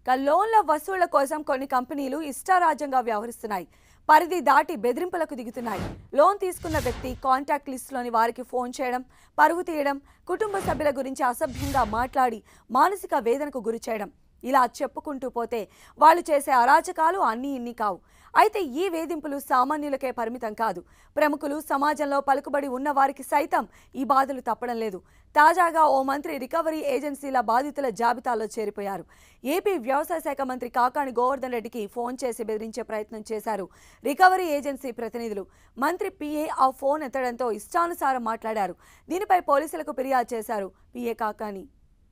ఇక లోన్ల వసూళ్ల కోసం కొన్ని కంపెనీలు ఇష్టారాజ్యంగా వ్యవహరిస్తున్నాయి పరిధి దాటి బెదిరింపులకు దిగుతున్నాయి లోన్ తీసుకున్న వ్యక్తి కాంటాక్ట్ లిస్టులోని వారికి ఫోన్ చేయడం పరువు తీయడం కుటుంబ సభ్యుల గురించి అసభ్యంగా మాట్లాడి మానసిక వేదనకు గురి చేయడం ఇలా చెప్పుకుంటూ పోతే వాళ్ళు చేసే అరాచకాలు అన్నీ ఇన్ని కావు అయితే ఈ వేధింపులు సామాన్యులకే పరిమితం కాదు ప్రముఖులు సమాజంలో పలుకుబడి ఉన్న వారికి సైతం ఈ బాధలు తప్పడం లేదు తాజాగా ఓ మంత్రి రికవరీ ఏజెన్సీల బాధితుల జాబితాలో చేరిపోయారు ఏపీ వ్యవసాయ శాఖ మంత్రి కాకాణి గోవర్ధన్ రెడ్డికి ఫోన్ చేసి బెదిరించే ప్రయత్నం చేశారు రికవరీ ఏజెన్సీ ప్రతినిధులు మంత్రి పిఏ ఆ ఫోన్ ఎత్తడంతో ఇష్టానుసారం మాట్లాడారు దీనిపై పోలీసులకు ఫిర్యాదు చేశారు పిఏ కాకాణి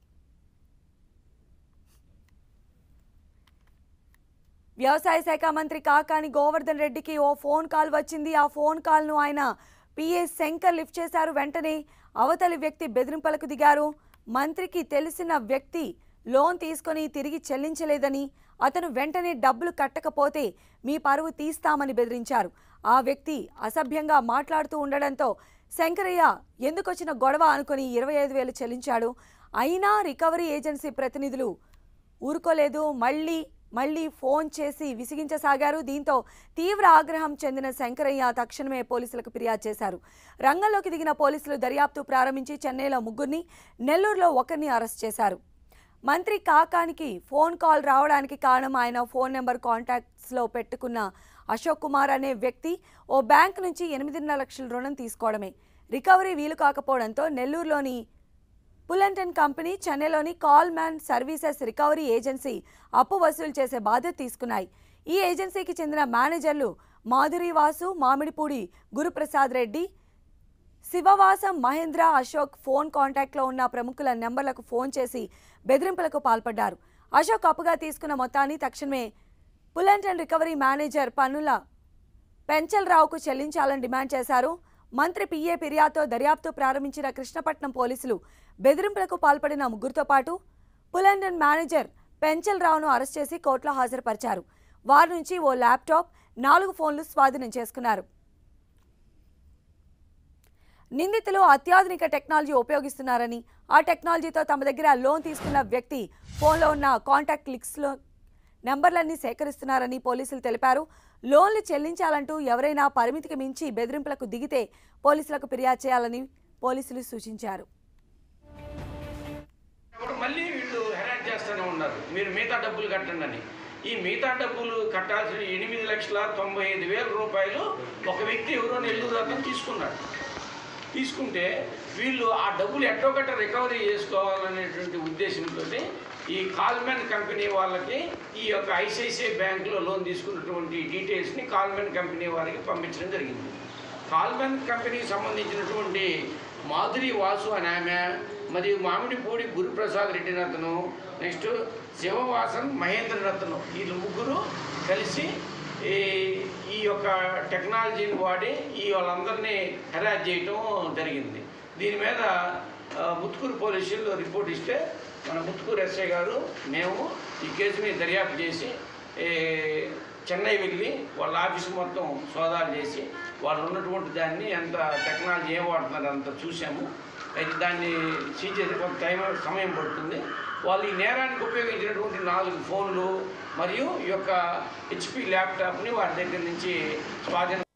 వ్యవసాయ శాఖ మంత్రి కాకాని గోవర్ధన్ రెడ్డికి ఓ ఫోన్ కాల్ వచ్చింది ఆ ఫోన్ కాల్ను ఆయన పిఏ శంకర్ లిఫ్ట్ చేశారు వెంటనే అవతలి వ్యక్తి బెదిరింపులకు దిగారు మంత్రికి తెలిసిన వ్యక్తి లోన్ తీసుకొని తిరిగి చెల్లించలేదని అతను వెంటనే డబ్బులు కట్టకపోతే మీ పరువు తీస్తామని బెదిరించారు ఆ వ్యక్తి అసభ్యంగా మాట్లాడుతూ ఉండడంతో శంకరయ్య ఎందుకొచ్చిన గొడవ అనుకుని ఇరవై ఐదు వేలు చెల్లించాడు అయినా రికవరీ ఏజెన్సీ ప్రతినిధులు ఊరుకోలేదు మళ్ళీ మళ్ళీ ఫోన్ చేసి విసిగించసాగారు దీంతో తీవ్ర ఆగ్రహం చెందిన శంకరయ్య తక్షణమే పోలీసులకు ఫిర్యాదు చేశారు రంగంలోకి దిగిన పోలీసులు దర్యాప్తు ప్రారంభించి చెన్నైలో ముగ్గురిని నెల్లూరులో ఒకరిని అరెస్ట్ చేశారు మంత్రి కాకానికి ఫోన్ కాల్ రావడానికి కారణం ఆయన ఫోన్ నెంబర్ కాంటాక్ట్స్లో పెట్టుకున్న అశోక్ కుమార్ అనే వ్యక్తి ఓ బ్యాంక్ నుంచి ఎనిమిదిన్నర లక్షల రుణం తీసుకోవడమే రికవరీ వీలు కాకపోవడంతో నెల్లూరులోని పులంటన్ కంపెనీ చెన్నైలోని call man services recovery agency అప్పు వసూలు చేసే బాధ్యత తీసుకున్నాయి ఈ ఏజెన్సీకి చెందిన మేనేజర్లు మాధురి వాసు మామిడిపూడి గురుప్రసాద్ రెడ్డి శివవాసం మహేంద్ర అశోక్ ఫోన్ కాంటాక్ట్లో ఉన్న ప్రముఖుల నెంబర్లకు ఫోన్ చేసి బెదిరింపులకు పాల్పడ్డారు అశోక్ అప్పుగా తీసుకున్న మొత్తాన్ని తక్షణమే పులంటన్ రికవరీ మేనేజర్ పన్నుల పెంచల్రావుకు చెల్లించాలని డిమాండ్ చేశారు మంత్రి పిఏ ఫిర్యాదుతో దర్యాప్తు ప్రారంభించిన కృష్ణపట్నం పోలీసులు బెదిరింపులకు పాల్పడిన ముగ్గురితో పాటు పులండన్ మేనేజర్ పెంచల్రావును అరెస్ట్ చేసి కోర్టులో హాజరుపరిచారు వారి నుంచి ఓ ల్యాప్టాప్ నాలుగు ఫోన్లు స్వాధీనం చేసుకున్నారు నిందితులు అత్యాధునిక టెక్నాలజీ ఉపయోగిస్తున్నారని ఆ టెక్నాలజీతో తమ దగ్గర లోన్ తీసుకున్న వ్యక్తి ఫోన్లో ఉన్న కాంటాక్ట్ లిక్స్లో నెంబర్లన్నీ సేకరిస్తున్నారని పోలీసులు తెలిపారు లోన్లు చెల్లించాలంటూ ఎవరైనా పరిమితికి మించి బెదిరింపులకు దిగితే పోలీసులకు ఫిర్యాదు చేయాలని పోలీసులు సూచించారు అప్పుడు మళ్ళీ వీళ్ళు హెరాట్ చేస్తూనే ఉన్నారు మీరు మిగతా డబ్బులు కట్టండి అని ఈ మిగతా డబ్బులు కట్టాల్సిన ఎనిమిది లక్షల తొంభై ఐదు వేల రూపాయలు ఒక వ్యక్తి ఎవరో నెల్లూరు అతను తీసుకున్నాడు తీసుకుంటే వీళ్ళు ఆ డబ్బులు ఎట్టో గట్ట రికవరీ చేసుకోవాలనేటువంటి ఉద్దేశంతో ఈ కాల్మెన్ కంపెనీ వాళ్ళకి ఈ యొక్క ఐసిఐసిఐ బ్యాంకులో లోన్ తీసుకున్నటువంటి డీటెయిల్స్ని కాల్మెన్ కంపెనీ వారికి పంపించడం జరిగింది కాల్మెన్ కంపెనీకి సంబంధించినటువంటి మాధురి వాసు అనే ఆమె మరియు మామిడిపూడి గురుప్రసాద్ రెడ్డి రత్నం నెక్స్ట్ శివవాసన్ మహేంద్ర రత్నం వీళ్ళు ముగ్గురు కలిసి ఈ ఈ యొక్క టెక్నాలజీని వాడి ఈ వాళ్ళందరినీ హెరాస్ చేయటం జరిగింది దీని మీద ఆ, ముత్తుకూరు పోలీసులు రిపోర్ట్ ఇస్తే మన ముత్తుకూరు ఎస్ఐ గారు మేము ఈ కేసు మీద దర్యాప్తు చేసి ఏ, చెన్నై వెళ్ళి వాళ్ళ ఆఫీస్ మొత్తం సోదాలు చేసి వాళ్ళు ఉన్నటువంటి దాన్ని ఎంత టెక్నాలజీ ఏం వాడుతున్నారు అంత చూసాము అయితే దాన్ని సీజ్ చేసే కొంత టైం సమయం పడుతుంది వాళ్ళు ఈ నేరానికి ఉపయోగించినటువంటి నాలుగు ఫోన్లు మరియు ఈ యొక్క హెచ్పి ల్యాప్టాప్ని వారి దగ్గర నుంచి స్వాధీనం